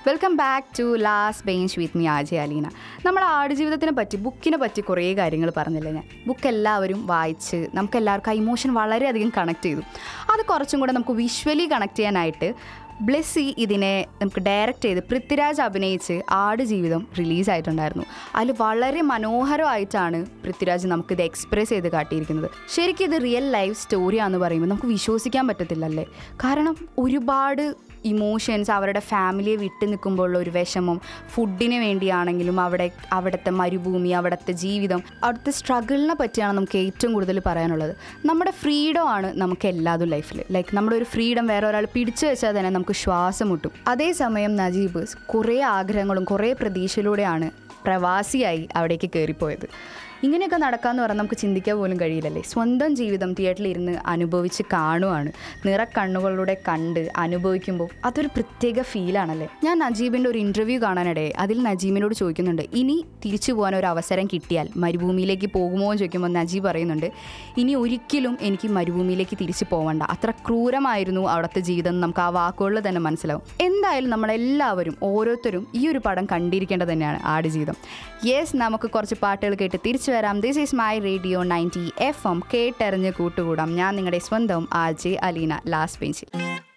welcome back to last bench with me RJ Aleena നമ്മൾ ആടുജീവിതത്തിനെ പറ്റി ബുക്കിനെ പറ്റി കുറേ കാര്യങ്ങൾ പറഞ്ഞില്ലേ ഞാൻ ബുക്ക് എല്ലാവരും വായിച്ച് നമുക്ക് എല്ലാവർക്കും ആ ഇമോഷൻ വളരെയധികം കണക്ട് ചെയ്തു അത് കുറച്ചും കൂടെ നമുക്ക് വിഷ്വലി കണക്ട് ചെയ്യാനായിട്ട് ബ്ലെസ്സി ഇതിനെ നമുക്ക് ഡയറക്റ്റ് ചെയ്ത് പൃഥ്വിരാജ് അഭിനയിച്ച് ആടുജീവിതം റിലീസായിട്ടുണ്ടായിരുന്നു അതിൽ വളരെ മനോഹരമായിട്ടാണ് പൃഥ്വിരാജ് നമുക്കിത് എക്സ്പ്രസ് ചെയ്ത് കാട്ടിയിരിക്കുന്നത് ശരിക്കും ഇത് റിയൽ ലൈഫ് സ്റ്റോറിയാണെന്ന് പറയുമ്പോൾ നമുക്ക് വിശ്വസിക്കാൻ പറ്റത്തില്ലല്ലേ കാരണം ഒരുപാട് ഇമോഷൻസ് അവരുടെ ഫാമിലിയെ വിട്ടു നിൽക്കുമ്പോഴുള്ള ഒരു വിഷമം ഫുഡിന് വേണ്ടിയാണെങ്കിലും അവിടെ അവിടുത്തെ മരുഭൂമി അവിടുത്തെ ജീവിതം അവിടുത്തെ സ്ട്രഗിളിനെ പറ്റിയാണ് നമുക്ക് ഏറ്റവും കൂടുതൽ പറയാനുള്ളത് നമ്മുടെ ഫ്രീഡം ആണ് നമുക്ക് എല്ലാതും ലൈഫിൽ ലൈക്ക് നമ്മുടെ ഒരു ഫ്രീഡം വേറെ ഒരാൾ പിടിച്ചു വെച്ചാൽ തന്നെ നമുക്ക് ശ്വാസം മുട്ടും അതേസമയം നജീബ് കുറേ ആഗ്രഹങ്ങളും കുറേ പ്രതീക്ഷയിലൂടെയാണ് പ്രവാസിയായി അവിടേക്ക് കയറിപ്പോയത് ഇങ്ങനെയൊക്കെ നടക്കാമെന്ന് പറഞ്ഞാൽ നമുക്ക് ചിന്തിക്കാൻ പോലും കഴിയില്ലല്ലേ സ്വന്തം ജീവിതം തിയേറ്ററിൽ ഇരുന്ന് അനുഭവിച്ച് കാണുവാണ് നിറക്കണ്ണുകളിലൂടെ കണ്ട് അനുഭവിക്കുമ്പോൾ അതൊരു പ്രത്യേക ഫീലാണല്ലേ ഞാൻ നജീബിൻ്റെ ഒരു ഇൻ്റർവ്യൂ കാണാനിടയെ അതിൽ നജീബിനോട് ചോദിക്കുന്നുണ്ട് ഇനി തിരിച്ചു പോകാൻ ഒരു അവസരം കിട്ടിയാൽ മരുഭൂമിയിലേക്ക് പോകുമോ എന്ന് ചോദിക്കുമ്പോൾ നജീബ് പറയുന്നുണ്ട് ഇനി ഒരിക്കലും എനിക്ക് മരുഭൂമിയിലേക്ക് തിരിച്ചു പോകണ്ട അത്ര ക്രൂരമായിരുന്നു അവിടുത്തെ ജീവിതം എന്ന് നമുക്ക് ആ വാക്കുകളിൽ തന്നെ മനസ്സിലാവും എന്തായാലും നമ്മളെല്ലാവരും ഓരോരുത്തരും ഈ ഒരു പടം കണ്ടിരിക്കേണ്ടത് തന്നെയാണ് ആടുജീവിതം യെസ് നമുക്ക് കുറച്ച് പാട്ടുകൾ കേട്ട് തിരിച്ചു വരാം this is my radio ninety F M കേട്ടെറിഞ്ഞ് കൂട്ടുകൂടാം ഞാൻ നിങ്ങളുടെ സ്വന്തം ആർ ജെ അലീന ലാസ്റ്റ് ബെഞ്ചിൽ